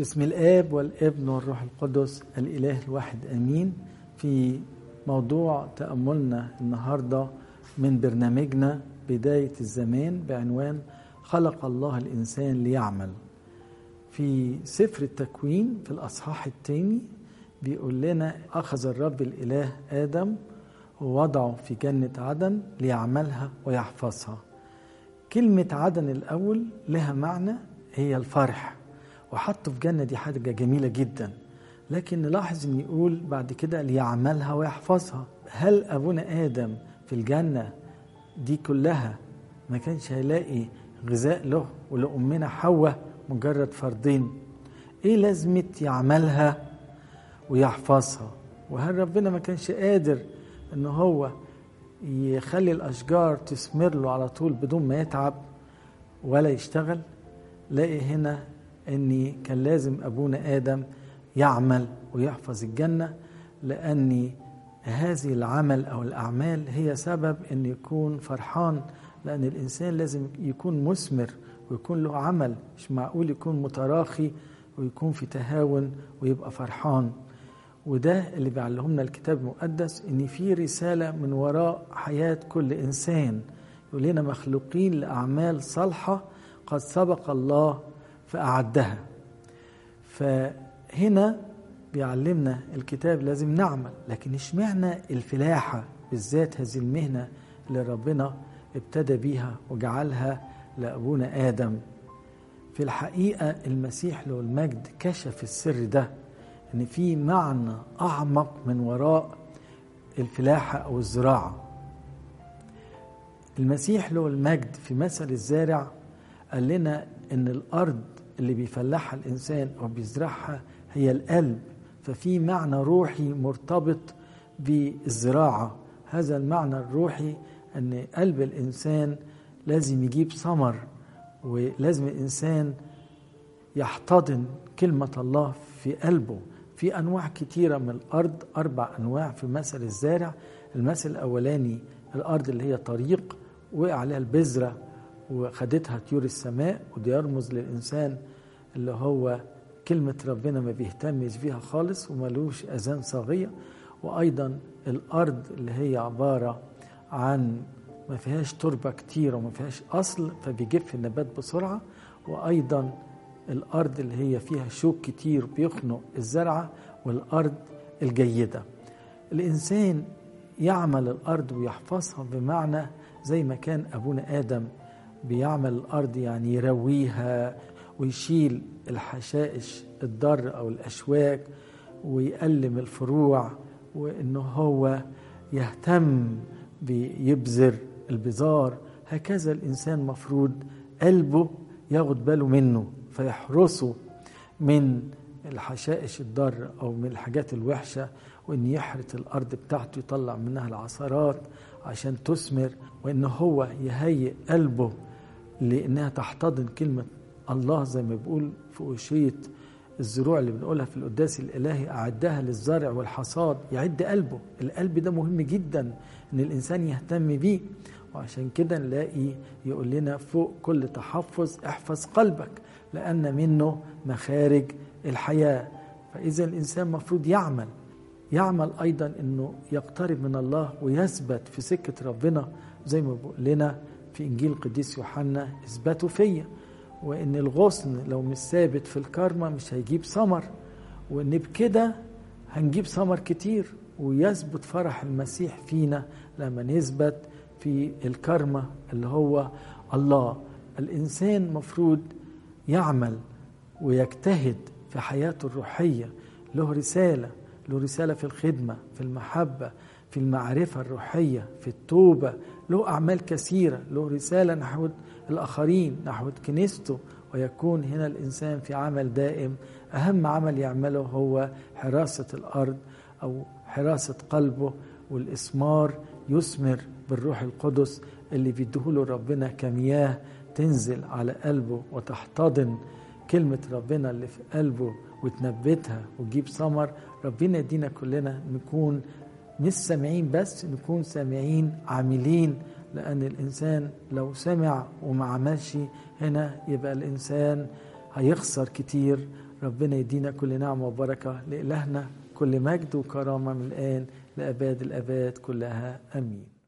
بسم الآب والابن والروح القدس الإله الواحد آمين في موضوع تأملنا النهاردة من برنامجنا بداية الزمان بعنوان خلق الله الإنسان ليعمل في سفر التكوين في الأصحاح الثاني بيقول لنا أخذ الرب الإله آدم ووضعه في جنة عدن ليعملها ويحفظها كلمة عدن الأول لها معنى هي الفرح وحطه في جنة دي حاجة جميلة جدا لكن نلاحظ ان يقول بعد كده ليعملها ويحفظها هل ابونا ادم في الجنة دي كلها ما كانش هيلاقي غذاء له ولأمنا حواء مجرد فردين ايه لازمة يعملها ويحفظها وهل ربنا ما كانش قادر ان هو يخلي الاشجار تثمر له على طول بدون ما يتعب ولا يشتغل لاقي هنا ان كان لازم ابونا ادم يعمل ويحفظ الجنه لان هذه العمل او الاعمال هي سبب ان يكون فرحان لان الانسان لازم يكون مثمر ويكون له عمل مش معقول يكون متراخي ويكون في تهاون ويبقى فرحان وده اللي بيعلمنا الكتاب المقدس ان في رساله من وراء حياه كل انسان يقول لنا مخلوقين لاعمال صالحه قد سبق الله فأعدها فهنا بيعلمنا الكتاب لازم نعمل لكن اشمعنى الفلاحة بالذات هذه المهنة اللي ربنا ابتدى بيها وجعلها لأبونا آدم في الحقيقة المسيح له المجد كشف السر ده ان في معنى أعمق من وراء الفلاحة أو الزراعة المسيح له المجد في مثل الزارع قال لنا ان الارض اللي بيفلحها الانسان او بيزرعها هي القلب ففي معنى روحي مرتبط بالزراعه هذا المعنى الروحي ان قلب الانسان لازم يجيب ثمر ولازم الانسان يحتضن كلمه الله في قلبه في انواع كتيره من الارض اربع انواع في مثل الزارع المثل الاولاني الارض اللي هي طريق وقع عليها البذره وخدتها طيور السماء وده يرمز للإنسان اللي هو كلمة ربنا ما بيهتمش بيها خالص وملوش أذان صاغية وأيضا الأرض اللي هي عبارة عن ما فيهاش تربة كتير وما فيهاش أصل فبيجف النبات بسرعة وأيضا الأرض اللي هي فيها شوك كتير بيخنق الزرعة والأرض الجيدة الإنسان يعمل الأرض ويحفظها بمعنى زي ما كان أبونا آدم بيعمل الأرض يعني يرويها ويشيل الحشائش الضر أو الأشواك ويألم الفروع وإنه هو يهتم بيبذر البذار هكذا الإنسان مفروض قلبه ياخد باله منه فيحرسه من الحشائش الضر أو من الحاجات الوحشة وإن يحرث الأرض بتاعته يطلع منها العصارات عشان تثمر وإن هو يهيئ قلبه لانها تحتضن كلمه الله زي ما بيقول في اوشيه الزروع اللي بنقولها في القداس الالهي اعدها للزرع والحصاد يعد قلبه القلب ده مهم جدا ان الانسان يهتم بيه وعشان كده نلاقي يقول لنا فوق كل تحفظ احفظ قلبك لان منه مخارج الحياه فاذا الانسان مفروض يعمل يعمل ايضا انه يقترب من الله ويثبت في سكه ربنا زي ما بيقول لنا في انجيل القديس يوحنا اثبتوا فيا وان الغصن لو مش ثابت في الكرمه مش هيجيب ثمر وان بكده هنجيب ثمر كتير ويثبت فرح المسيح فينا لما نثبت في الكرمه اللي هو الله الانسان مفروض يعمل ويجتهد في حياته الروحيه له رساله له رساله في الخدمه في المحبه في المعرفه الروحيه في التوبه له أعمال كثيرة له رسالة نحو الآخرين نحو كنيسته ويكون هنا الإنسان في عمل دائم أهم عمل يعمله هو حراسة الأرض أو حراسة قلبه والإسمار يثمر بالروح القدس اللي بيديهوله ربنا كمياه تنزل على قلبه وتحتضن كلمة ربنا اللي في قلبه وتنبتها وتجيب ثمر ربنا يدينا كلنا نكون مش سامعين بس نكون سامعين عاملين لأن الإنسان لو سمع وما عملش هنا يبقى الإنسان هيخسر كتير ربنا يدينا كل نعمة وبركة لإلهنا كل مجد وكرامة من الآن لأباد الأباد كلها أمين